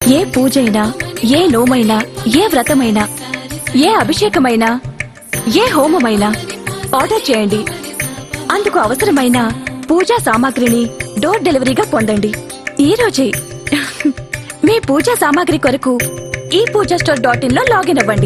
ఏ పూజైనా ఏ నోమైనా ఏ వ్రతమైనా ఏ అభిషేకమైనా ఏ హోమమైనా ఆర్డర్ చేయండి అందుకు అవసరమైన పూజా సామాగ్రిని డోర్ డెలివరీగా పొందండి ఈ రోజే మీ పూజా సామాగ్రి కొరకు ఈ పూజా స్టోర్ డాట్ ఇన్ లో లాగిన్ అవ్వండి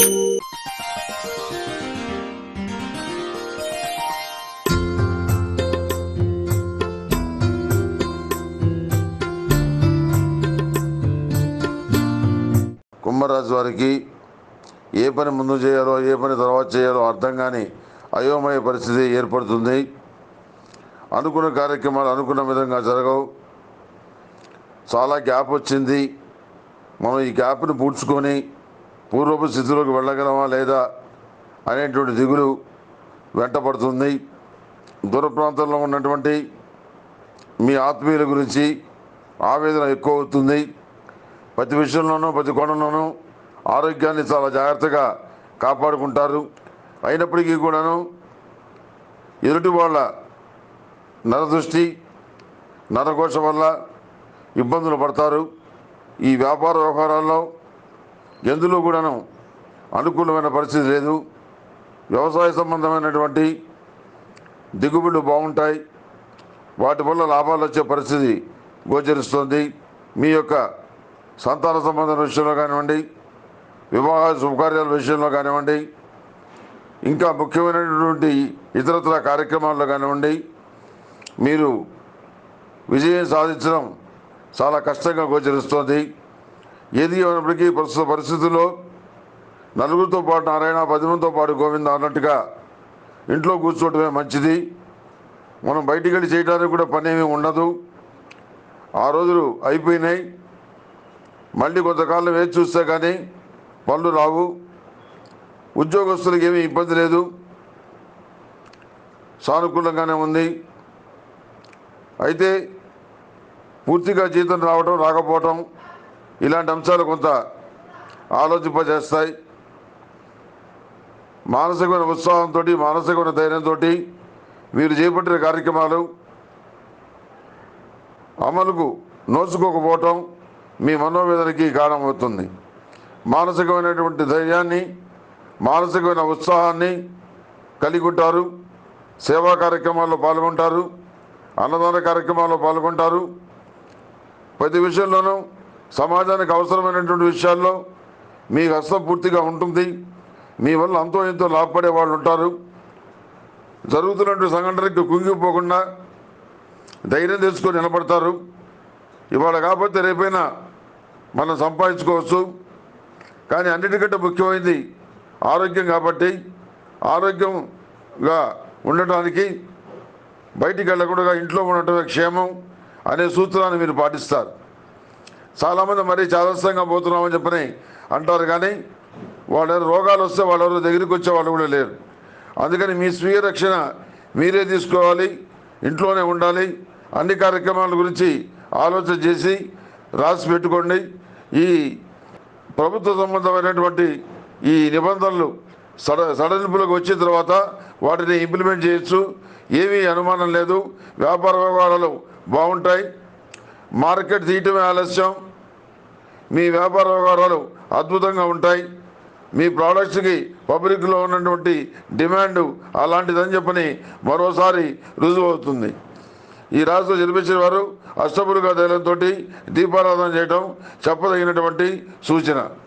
కుంభరాశి వారికి ఏ పని ముందు చేయాలో ఏ పని తర్వాత చేయాలో అర్థం కాని అయోమయ పరిస్థితి ఏర్పడుతుంది అనుకున్న కార్యక్రమాలు అనుకున్న విధంగా జరగవు చాలా గ్యాప్ వచ్చింది మనం ఈ గ్యాప్ని పూడ్చుకొని పూర్వపు స్థితిలోకి వెళ్ళగలమా లేదా అనేటువంటి దిగులు వెంటపడుతుంది దూర ప్రాంతంలో ఉన్నటువంటి మీ ఆత్మీయుల గురించి ఆవేదన ఎక్కువ అవుతుంది ప్రతి విషయంలోనూ ప్రతి కోణంలోనూ ఆరోగ్యాన్ని చాలా జాగ్రత్తగా కాపాడుకుంటారు అయినప్పటికీ కూడాను ఎదుటి వాళ్ళ నరదృష్టి నరఘోష వల్ల ఇబ్బందులు పడతారు ఈ వ్యాపార వ్యవహారాల్లో ఎందులో కూడాను అనుకూలమైన పరిస్థితి లేదు వ్యవసాయ సంబంధమైనటువంటి దిగుబడులు బాగుంటాయి వాటి వల్ల లాభాలు వచ్చే పరిస్థితి గోచరిస్తుంది మీ యొక్క సంతాన సంబంధం విషయంలో కానివ్వండి వివాహ శుభకార్యాల విషయంలో కానివ్వండి ఇంకా ముఖ్యమైనటువంటి ఇతరత్ర కార్యక్రమాల్లో కానివ్వండి మీరు విజయం సాధించడం చాలా కష్టంగా గోచరిస్తోంది ఏది అయినప్పటికీ ప్రస్తుత పరిస్థితుల్లో నలుగురితో పాటు నారాయణ పది మందితో పాటు గోవింద అన్నట్టుగా ఇంట్లో కూర్చోవటమే మంచిది మనం బయటికి వెళ్ళి చేయడానికి కూడా పని ఏమీ ఉండదు ఆ రోజులు అయిపోయినాయి మళ్ళీ కొంతకాలం వేచి చూస్తే కానీ పనులు రావు ఉద్యోగస్తులకు ఏమీ ఇబ్బంది లేదు సానుకూలంగానే ఉంది అయితే పూర్తిగా జీతం రావటం రాకపోవటం ఇలాంటి అంశాలు కొంత ఆలోచింపజేస్తాయి మానసికమైన ఉత్సాహంతో మానసికమైన ధైర్యంతో మీరు చేపట్టిన కార్యక్రమాలు అమలుకు నోచుకోకపోవటం మీ మనోవేదనకి కారణమవుతుంది మానసికమైనటువంటి ధైర్యాన్ని మానసికమైన ఉత్సాహాన్ని కలిగి ఉంటారు సేవా కార్యక్రమాల్లో పాల్గొంటారు అన్నదాన కార్యక్రమాల్లో పాల్గొంటారు ప్రతి విషయంలోనూ సమాజానికి అవసరమైనటువంటి విషయాల్లో మీ హస్తం పూర్తిగా ఉంటుంది మీ వల్ల అంతో ఎంతో లాభపడే వాళ్ళు ఉంటారు జరుగుతున్నటువంటి సంఘటనకి కుంగిపోకుండా ధైర్యం తెచ్చుకొని నిలబడతారు ఇవాళ కాకపోతే రేపైనా మనం సంపాదించుకోవచ్చు కానీ అన్నిటికంటే ముఖ్యమైనది ఆరోగ్యం కాబట్టి ఆరోగ్యంగా ఉండటానికి బయటికి వెళ్ళకుండా ఇంట్లో ఉండటమే క్షేమం అనే సూత్రాన్ని మీరు పాటిస్తారు చాలామంది మరీ చాదస్తంగా పోతున్నామని చెప్పని అంటారు కానీ వాళ్ళ రోగాలు వస్తే వాళ్ళెవరు దగ్గరికి వచ్చే వాళ్ళు కూడా లేరు అందుకని మీ స్వీయ రక్షణ మీరే తీసుకోవాలి ఇంట్లోనే ఉండాలి అన్ని కార్యక్రమాల గురించి ఆలోచన చేసి రాసి పెట్టుకోండి ఈ ప్రభుత్వ సంబంధమైనటువంటి ఈ నిబంధనలు సడ సడలింపులకు వచ్చిన తర్వాత వాటిని ఇంప్లిమెంట్ చేయొచ్చు ఏమీ అనుమానం లేదు వ్యాపార వ్యవహారాలు బాగుంటాయి మార్కెట్ తీయటమే ఆలస్యం మీ వ్యాపార వ్యవహారాలు అద్భుతంగా ఉంటాయి మీ ప్రోడక్ట్స్కి పబ్లిక్లో ఉన్నటువంటి డిమాండ్ అలాంటిదని చెప్పని మరోసారి రుజువు అవుతుంది ఈ రాష్ట్రం జన్మించిన వారు అష్టములుగా ధైర్యంతో దీపారాధన చేయడం చెప్పదగినటువంటి సూచన